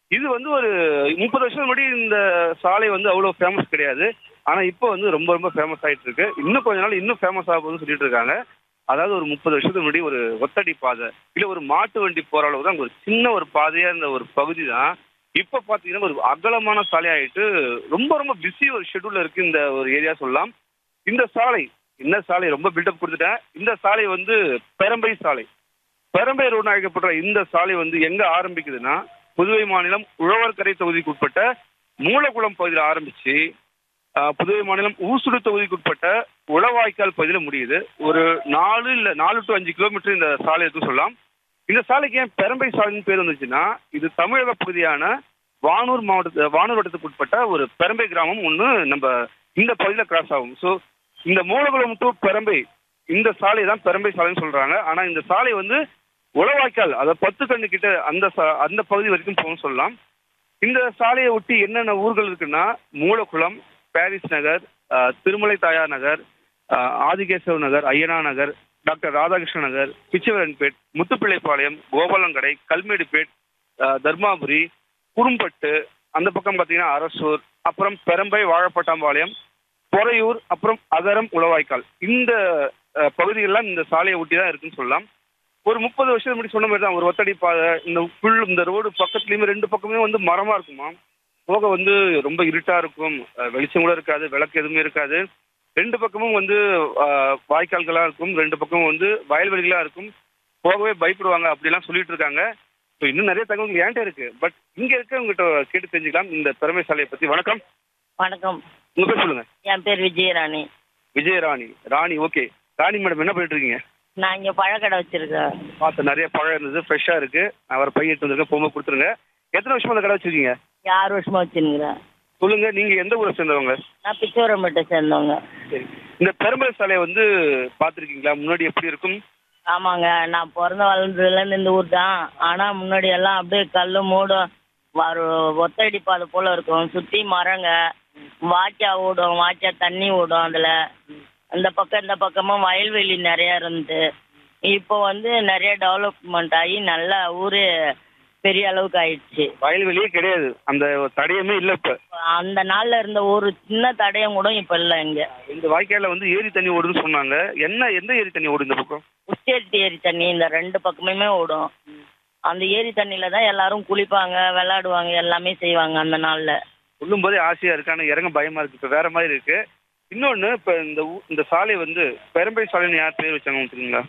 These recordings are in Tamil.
இது வந்து ஒரு முப்பது வருஷம் முன்னாடி இந்த சாலை வந்து அவ்வளோ ஃபேமஸ் கிடையாது ஆனா இப்போ வந்து ரொம்ப ரொம்ப ஃபேமஸ் ஆயிட்டு இருக்கு இன்னும் கொஞ்ச நாள் இன்னும் ஃபேமஸ் ஆக போகுதுன்னு சொல்லிட்டு இருக்காங்க அதாவது ஒரு முப்பது வருஷத்துக்கு முன்னாடி ஒரு ஒத்தடி பாதை இல்ல ஒரு மாட்டு வண்டி போற அளவு தான் ஒரு சின்ன ஒரு பாதையா இருந்த ஒரு பகுதி தான் இப்ப பாத்தீங்கன்னா ஒரு அகலமான சாலை ஆயிட்டு ரொம்ப ரொம்ப பிஸி ஒரு ஷெட்யூல்ல இருக்கு இந்த ஒரு ஏரியா சொல்லலாம் இந்த சாலை என்ன சாலை ரொம்ப பில்டப் கொடுத்துட்டேன் இந்த சாலை வந்து பெரம்பை சாலை பெரம்பை ரோடு அழைக்கப்படுற இந்த சாலை வந்து எங்க ஆரம்பிக்குதுன்னா புதுவை மாநிலம் உழவர்கரை தொகுதிக்கு உட்பட்ட மூலகுளம் பகுதியில் ஆரம்பிச்சு ஆஹ், புதுவை மாநிலம் ஊசுடு தொகுதிக்கு உட்பட்ட உளவாய்க்கால் பகுதியில் முடியுது ஒரு நாலு இல்ல நாலு டு அஞ்சு கிலோமீட்டர் இந்த சாலை இருக்குன்னு சொல்லலாம் இந்த சாலைக்கு ஏன் பெரம்பை சாலைன்னு பேர் வந்துச்சுன்னா இது தமிழக பகுதியான வானூர் மாவட்ட வானூர் வட்டத்துக்கு உட்பட்ட ஒரு பெரம்பை கிராமம் ஒன்று நம்ம இந்த பகுதியில் கிராஸ் ஆகும் ஸோ இந்த மூலகுளம் டு பெரம்பை இந்த சாலை தான் பெரம்பை சாலைன்னு சொல்றாங்க ஆனா இந்த சாலை வந்து உளவாய்க்கால் அதாவது பத்து கண்ணு கிட்ட அந்த சா- அந்த பகுதி வரைக்கும் போகணும்னு சொல்லலாம் இந்த சாலையை ஒட்டி என்னென்ன ஊர்கள் இருக்குன்னா மூலக்குளம் பாரிஸ் நகர் ஆஹ், திருமலை தாயார் நகர் ஆஹ், ஆதிகேசவ நகர் ஐயனா நகர் டாக்டர் ராதாகிருஷ்ண நகர் பிச்சவரன்பேட் முத்துப்பிள்ளைப்பாளையம் கோபாலங்கடை கல்மேடுபேட் ஆஹ், தர்மாபுரி குறும்பட்டு அந்த பக்கம் பார்த்தீங்கன்னா அரசூர் அப்புறம் பெரம்பை வாழப்பட்டாம்பாளையம் பொறையூர் அப்புறம் அகரம் உளவாய்க்கால் இந்த அஹ், பகுதிகள்லாம் இந்த சாலையை ஒட்டி தான் இருக்குன்னு சொல்லலாம் ஒரு முப்பது வருஷத்துக்கு முன்னாடி சொன்ன மாதிரி தான் ஒரு ஒத்தடி பாதை இந்த ஃபுல் இந்த ரோடு பக்கத்துலயுமே ரெண்டு பக்கமே வந்து மரமா இருக்குமா போக வந்து ரொம்ப இருட்டா இருக்கும் அஹ், வெளிச்சம் கூட இருக்காது விளக்கு எதுவுமே இருக்காது ரெண்டு பக்கமும் வந்து அஹ், வாய்க்கால்களா இருக்கும் ரெண்டு பக்கமும் வந்து வயல்வெளிகளா இருக்கும் போகவே பயப்படுவாங்க அப்படிலாம் சொல்லிட்டு இருக்காங்க ஸோ இன்னும் நிறைய தகவல்கள் ஏன்ட்ட இருக்கு பட் இங்க இருக்கவங்ககிட்ட கேட்டு தெரிஞ்சுக்கலாம் இந்த திறமை சாலையை பத்தி வணக்கம் வணக்கம் உங்க பேர் சொல்லுங்க என் பேர் விஜயராணி விஜயராணி ராணி ஓகே ராணி மேடம் என்ன பண்ணிட்டு இருக்கீங்க நான் இங்கே பழக்கடை வச்சிருக்கேன் பார்த்து நிறைய பழம் இருந்தது ஃப்ரெஷ்ஷா இருக்கு நான் வர பையன் எடுத்து வந்திருக்கேன் போகும்போது கொடுத்துருங்க எத்தனை வருஷமா அந்த கடை வச்சிருக்கீங்க இங்கே ஆறு வருஷமா வச்சுருக்கிறேன் சொல்லுங்க நீங்க எந்த ஊரை சேர்ந்தவங்க நான் பிச்சோரம்பேட்டை சேர்ந்தவங்க சரி இந்த பெரும்பல் சாலையை வந்து பார்த்துருக்கீங்களா முன்னாடி எப்படி இருக்கும் ஆமாங்க நான் பிறந்த வளர்ந்ததுலேருந்து இந்த ஊர் தான் ஆனால் முன்னாடி எல்லாம் அப்படியே கல் மூடும் வரு ஒத்தடி பாதை போல் இருக்கும் சுற்றி மரங்க வாய்க்கா ஓடும் வாய்க்கா தண்ணி ஓடும் அதில் அந்த பக்கம் இந்த பக்கமும் வயல்வெளி நிறையா இருந்து இப்போ வந்து நிறைய டெவலப்மெண்ட் ஆகி நல்லா ஊரே பெரிய அளவுக்கு ஆயிடுச்சு வயல்வெளியே கிடையாது அந்த தடையமே இல்லை இப்ப அந்த நாள்ல இருந்த ஒரு சின்ன தடயம் கூட இப்ப இல்ல இங்க இந்த வாய்க்கால வந்து ஏரி தண்ணி ஓடுதுன்னு சொன்னாங்க என்ன எந்த ஏரி தண்ணி ஓடுது இந்த பக்கம் உச்சேரி ஏரி தண்ணி இந்த ரெண்டு பக்கமுமே ஓடும் அந்த ஏரி தண்ணியில தான் எல்லாரும் குளிப்பாங்க விளையாடுவாங்க எல்லாமே செய்வாங்க அந்த நாள்ல சொல்லும் போதே ஆசையா இருக்கு ஆனா இறங்க பயமா இருக்கு இப்ப வேற மாதிரி இருக்கு இன்னொன்னு இப்ப இந்த ஊ- இந்த சாலை வந்து பெரும்பை சாலைன்னு யார் பேர் வச்சாங்க தெரியுங்களா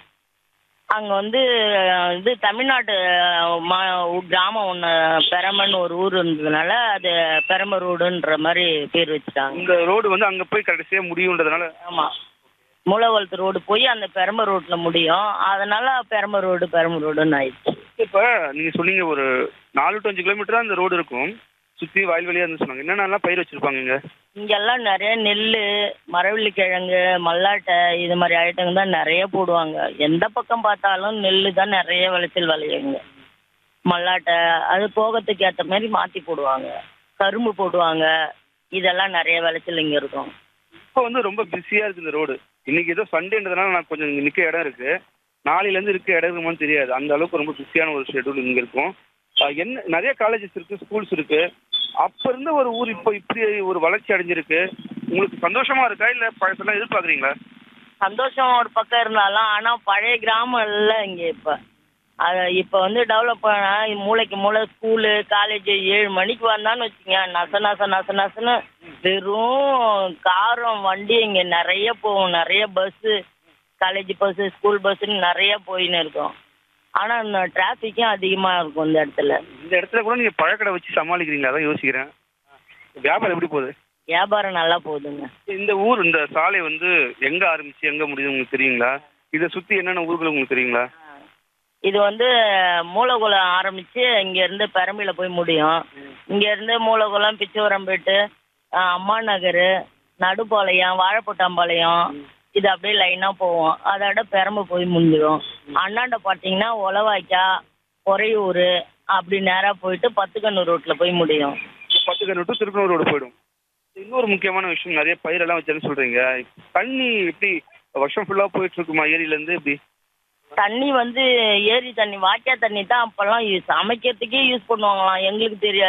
அங்க வந்து அஹ், இது தமிழ்நாட்டு அஹ், மா- கிராமம் ஒன்று பெரம்பன்னு ஒரு ஊர் இருந்ததுனால அது பெரம்ப ரோடுன்ற மாதிரி பேர் வச்சுட்டாங்க இந்த ரோடு வந்து அங்க போய் கடைசியா முடியுன்றதுனால ஆமா மூலவளத்து ரோடு போய் அந்த பெரம்ப ரோட்ல முடியும் அதனால பெரம்ப ரோடு பெரம்ப ரோடுன்னு ஆயிடுச்சு இப்ப நீங்க சொன்னீங்க ஒரு நாலு டு அஞ்சு கிலோமீட்டர் தான் இந்த ரோடு இருக்கும் சுத்தி வயல்வெளியா இருந்து சொன்னாங்க என்னென்னலாம் பயிர் வச்சிருப்பாங்க இங்க இங்கெல்லாம் நிறைய நெல் மரவள்ளி கிழங்கு மல்லாட்டை இது மாதிரி ஐட்டங்க தான் நிறைய போடுவாங்க எந்த பக்கம் பார்த்தாலும் நெல் தான் நிறைய விளைச்சல் விளையுங்க மல்லாட்டை அது போகத்துக்கு ஏற்ற மாதிரி மாற்றி போடுவாங்க கரும்பு போடுவாங்க இதெல்லாம் நிறைய விளைச்சல் இங்கே இருக்கும் இப்போ வந்து ரொம்ப பிஸியா இருக்கு இந்த ரோடு இன்னைக்கு ஏதோ சண்டேன்றதுனால நான் கொஞ்சம் இங்க நிக்க இடம் இருக்கு நாளையில இருந்து இருக்க இடம் இருக்குமான்னு தெரியாது அந்த அளவுக்கு ரொம்ப பிஸியான ஒரு ஷெட்யூல் இங்க இருக்கும் அஹ் என்ன நிறைய காலேஜஸ் இருக்கு ஸ்கூல்ஸ் இருக்கு அப்ப இருந்த ஒரு ஊர் இப்போ இப்படி ஒரு வளர்ச்சி அடைஞ்சிருக்கு உங்களுக்கு சந்தோஷமா இருக்கா இல்ல பழசெல்லாம் எதிர்பார்க்குறீங்களா சந்தோஷம் ஒரு பக்கம் இருந்தாலும் ஆனால் பழைய கிராமம் இல்லை இங்கே இப்போ அது இப்போ வந்து டெவலப் பண்ண மூளைக்கு மூளை ஸ்கூலு காலேஜ் ஏழு மணிக்கு வந்தான்னு வச்சுங்க நச நச நச நசன்னு வெறும் காரம் வண்டி இங்கே நிறைய போகும் நிறைய பஸ்ஸு காலேஜ் பஸ்ஸு ஸ்கூல் பஸ்ஸுன்னு நிறைய போயின்னு இருக்கும் ஆனால் இந்த டிராஃபிக்கும் அதிகமாக இருக்கும் இந்த இடத்துல இந்த இடத்துல கூட நீங்க பழக்கடை வச்சு சமாளிக்கிறீங்களா அதான் யோசிக்கிறேன் வியாபாரம் எப்படி போகுது வியாபாரம் நல்லா போகுதுங்க இந்த ஊர் இந்த சாலை வந்து எங்க ஆரம்பிச்சு எங்க முடியுது உங்களுக்கு தெரியுங்களா இதை சுத்தி என்னென்ன ஊர்கள் உங்களுக்கு தெரியுங்களா இது வந்து மூலகுளம் ஆரம்பித்து இங்கேருந்து பெரம்பியில் போய் முடியும் இங்கேருந்து மூலகுளம் பிச்சவரம்பேட்டு ஆஹ், அம்மா நகர் நடுப்பாளையம் வாழைப்பட்டாம்பாளையம் இது அப்படியே லைனாக போவோம் அதோட பெரம்பு போய் முடிஞ்சிடும் அண்ணாண்ட பார்த்தீங்கன்னா உளவாய்க்கா பொறையூர் அப்படி நேராக போயிட்டு பத்துக்கண்ணூர் ரோட்டில் போய் முடியும் பத்து கண்ணு டு திருப்பனூர் ரோடு போயிடும் இன்னொரு முக்கியமான விஷயம் நிறைய பயிரெல்லாம் வச்சேன்னு சொல்றீங்க தண்ணி எப்படி வருஷம் ஃபுல்லா போயிட்டு இருக்குமா ஏரியில இருந்து எப்படி தண்ணி வந்து ஏரி தண்ணி வாய்க்கா தண்ணி தான் அப்போல்லாம் யூஸ் சமைக்கிறதுக்கே யூஸ் பண்ணுவாங்களாம் எங்களுக்கு தெரியாது